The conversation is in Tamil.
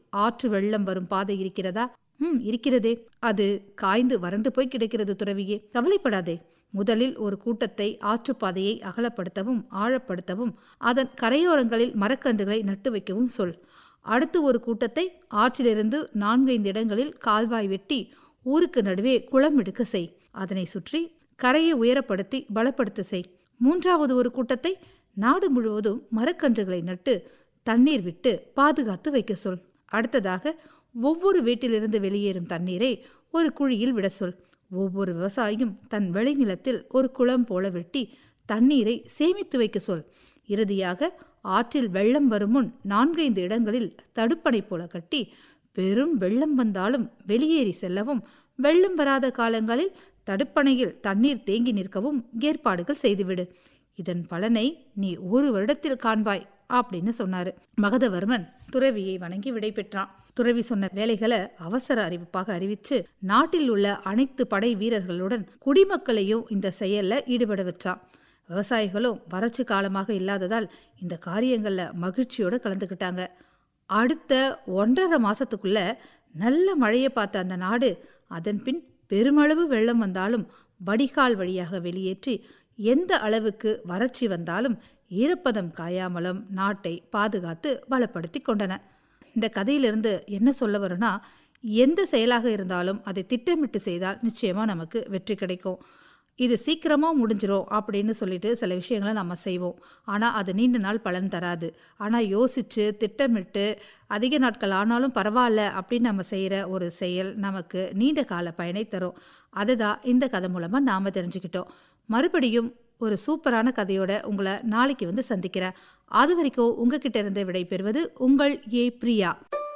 ஆற்று வெள்ளம் வரும் பாதை இருக்கிறதா ம் இருக்கிறதே அது காய்ந்து வறண்டு போய் கிடக்கிறது துறவியே கவலைப்படாதே முதலில் ஒரு கூட்டத்தை ஆற்றுப்பாதையை அகலப்படுத்தவும் ஆழப்படுத்தவும் அதன் கரையோரங்களில் மரக்கன்றுகளை நட்டு வைக்கவும் சொல் அடுத்து ஒரு கூட்டத்தை ஆற்றிலிருந்து நான்கைந்து இடங்களில் கால்வாய் வெட்டி ஊருக்கு நடுவே குளம் எடுக்க செய் அதனை சுற்றி கரையை உயரப்படுத்தி பலப்படுத்த செய் மூன்றாவது ஒரு கூட்டத்தை நாடு முழுவதும் மரக்கன்றுகளை நட்டு தண்ணீர் விட்டு பாதுகாத்து வைக்க சொல் அடுத்ததாக ஒவ்வொரு வீட்டிலிருந்து வெளியேறும் தண்ணீரை ஒரு குழியில் விட சொல் ஒவ்வொரு விவசாயியும் தன் விளைநிலத்தில் ஒரு குளம் போல வெட்டி தண்ணீரை சேமித்து வைக்க சொல் இறுதியாக ஆற்றில் வெள்ளம் வரும் முன் நான்கைந்து இடங்களில் தடுப்பணை போல கட்டி பெரும் வெள்ளம் வந்தாலும் வெளியேறி செல்லவும் வெள்ளம் வராத காலங்களில் தடுப்பணையில் தண்ணீர் தேங்கி நிற்கவும் ஏற்பாடுகள் செய்துவிடு இதன் பலனை நீ ஒரு வருடத்தில் காண்பாய் அப்படின்னு சொன்னாரு மகதவர்மன் துறவியை வணங்கி விடை பெற்றான் துறவி சொன்ன வேலைகளை அவசர அறிவிப்பாக அறிவிச்சு நாட்டில் உள்ள அனைத்து படை வீரர்களுடன் குடிமக்களையும் இந்த செயல்ல ஈடுபட வச்சான் விவசாயிகளும் வறட்சி காலமாக இல்லாததால் இந்த காரியங்கள்ல மகிழ்ச்சியோட கலந்துக்கிட்டாங்க அடுத்த ஒன்றரை மாசத்துக்குள்ள நல்ல மழையை பார்த்த அந்த நாடு அதன் பின் பெருமளவு வெள்ளம் வந்தாலும் வடிகால் வழியாக வெளியேற்றி எந்த அளவுக்கு வறட்சி வந்தாலும் ஈரப்பதம் காயாமலும் நாட்டை பாதுகாத்து பலப்படுத்தி கொண்டன இந்த கதையிலிருந்து என்ன சொல்ல வரும்னா எந்த செயலாக இருந்தாலும் அதை திட்டமிட்டு செய்தால் நிச்சயமா நமக்கு வெற்றி கிடைக்கும் இது சீக்கிரமாக முடிஞ்சிரும் அப்படின்னு சொல்லிட்டு சில விஷயங்களை நம்ம செய்வோம் ஆனால் அது நீண்ட நாள் பலன் தராது ஆனால் யோசித்து திட்டமிட்டு அதிக நாட்கள் ஆனாலும் பரவாயில்ல அப்படின்னு நம்ம செய்கிற ஒரு செயல் நமக்கு நீண்ட கால பயனை தரும் அதுதான் இந்த கதை மூலமாக நாம் தெரிஞ்சுக்கிட்டோம் மறுபடியும் ஒரு சூப்பரான கதையோட உங்களை நாளைக்கு வந்து சந்திக்கிறேன் அது வரைக்கும் உங்ககிட்ட இருந்து விடை பெறுவது உங்கள் ஏ பிரியா